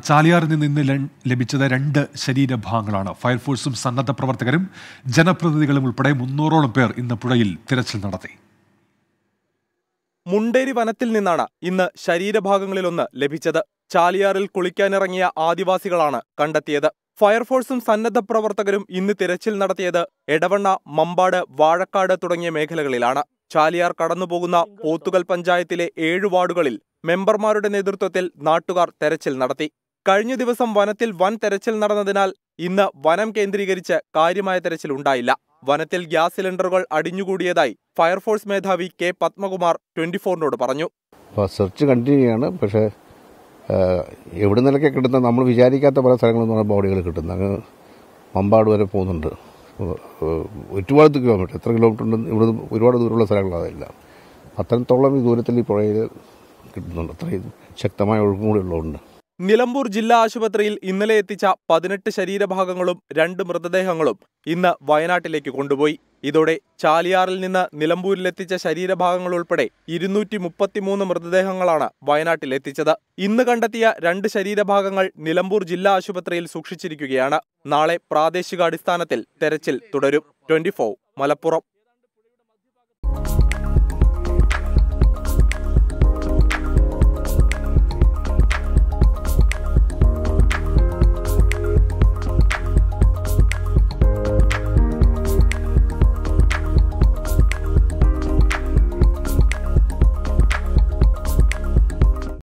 ചാലിയാറിൽ നിന്ന് ഇന്ന് ല- ലഭിച്ചത് രണ്ട് ശരീരഭാഗങ്ങളാണ് ഫയർഫോഴ്സും സന്നദ്ധ പ്രവർത്തകരും ജനപ്രതിനിധികളും ഉൾപ്പെടെ മുന്നൂറോളം പേർ ഇന്ന് പുഴയിൽ തിരച്ചിൽ നടത്തി മുണ്ടേരി വനത്തിൽ നിന്നാണ് ഇന്ന് ശരീരഭാഗങ്ങളിലൊന്ന് ലഭിച്ചത് ചാലിയാറിൽ കുളിക്കാനിറങ്ങിയ ആദിവാസികളാണ് കണ്ടെത്തിയത് ഫയർഫോഴ്സും സന്നദ്ധ പ്രവർത്തകരും ഇന്ന് തിരച്ചിൽ നടത്തിയത് എടവണ്ണ മമ്പാട് വാഴക്കാട് തുടങ്ങിയ മേഖലകളിലാണ് ചാലിയാർ കടന്നുപോകുന്ന പോത്തുകൽ പഞ്ചായത്തിലെ ഏഴ് വാർഡുകളിൽ മെമ്പർമാരുടെ നേതൃത്വത്തിൽ നാട്ടുകാർ തെരച്ചിൽ നടത്തി കഴിഞ്ഞ ദിവസം വനത്തിൽ വൻ തെരച്ചിൽ നടന്നതിനാൽ ഇന്ന് വനം കേന്ദ്രീകരിച്ച് കാര്യമായ തെരച്ചിൽ ഉണ്ടായില്ല വനത്തിൽ ഗ്യാസ് സിലിണ്ടറുകൾ അടിഞ്ഞുകൂടിയതായി ഫയർഫോഴ്സ് മേധാവി കെ പത്മകുമാർ ട്വന്റി ഫോറിനോട് പറഞ്ഞു അപ്പോൾ സെർച്ച് കണ്ടിന്യൂ ചെയ്യാണ് പക്ഷേ ആഹ്, എവിടെ നിന്നൊക്കെ കിട്ടുന്ന നമ്മൾ വിചാരിക്കാത്ത പല സ്ഥലങ്ങളിൽ നിന്നാണ് ബോഡികൾ കിട്ടുന്നത് അങ്ങ് മമ്പാട് വരെ പോകുന്നുണ്ട് ഏഹ്, ഒരുപാട് കിലോമീറ്റർ എത്ര കിലോമീറ്റർ ഉണ്ടെന്ന് ഇവിടെ ഒരുപാട് ദൂരമുള്ള സ്ഥലങ്ങളാണ് അതെല്ലാം അത്രത്തോളം ഈ ദൂരത്തിൽ ഈ പുഴയിൽ കിട്ടുന്നുണ്ട് അത്രയും ശക്തമായ ഒഴുക്കും കൂടി ഉള്ളതുകൊണ്ട് നിലമ്പൂർ ജില്ലാ ആശുപത്രിയിൽ ഇന്നലെ എത്തിച്ച പതിനെട്ട് ശരീരഭാഗങ്ങളും രണ്ട് മൃതദേഹങ്ങളും ഇന്ന് വയനാട്ടിലേക്ക് കൊണ്ടുപോയി ഇതോടെ ചാലിയാറിൽ നിന്ന് നിലമ്പൂരിലെത്തിച്ച ശരീരഭാഗങ്ങൾ ഉൾപ്പെടെ ഇരുന്നൂറ്റി മുപ്പത്തിമൂന്ന് മൃതദേഹങ്ങളാണ് വയനാട്ടിൽ എത്തിച്ചത് ഇന്ന് കണ്ടെത്തിയ രണ്ട് ശരീരഭാഗങ്ങൾ നിലമ്പൂർ ജില്ലാ ആശുപത്രിയിൽ സൂക്ഷിച്ചിരിക്കുകയാണ് നാളെ പ്രാദേശിക അടിസ്ഥാനത്തിൽ തെരച്ചിൽ തുടരും ട്വന്റി മലപ്പുറം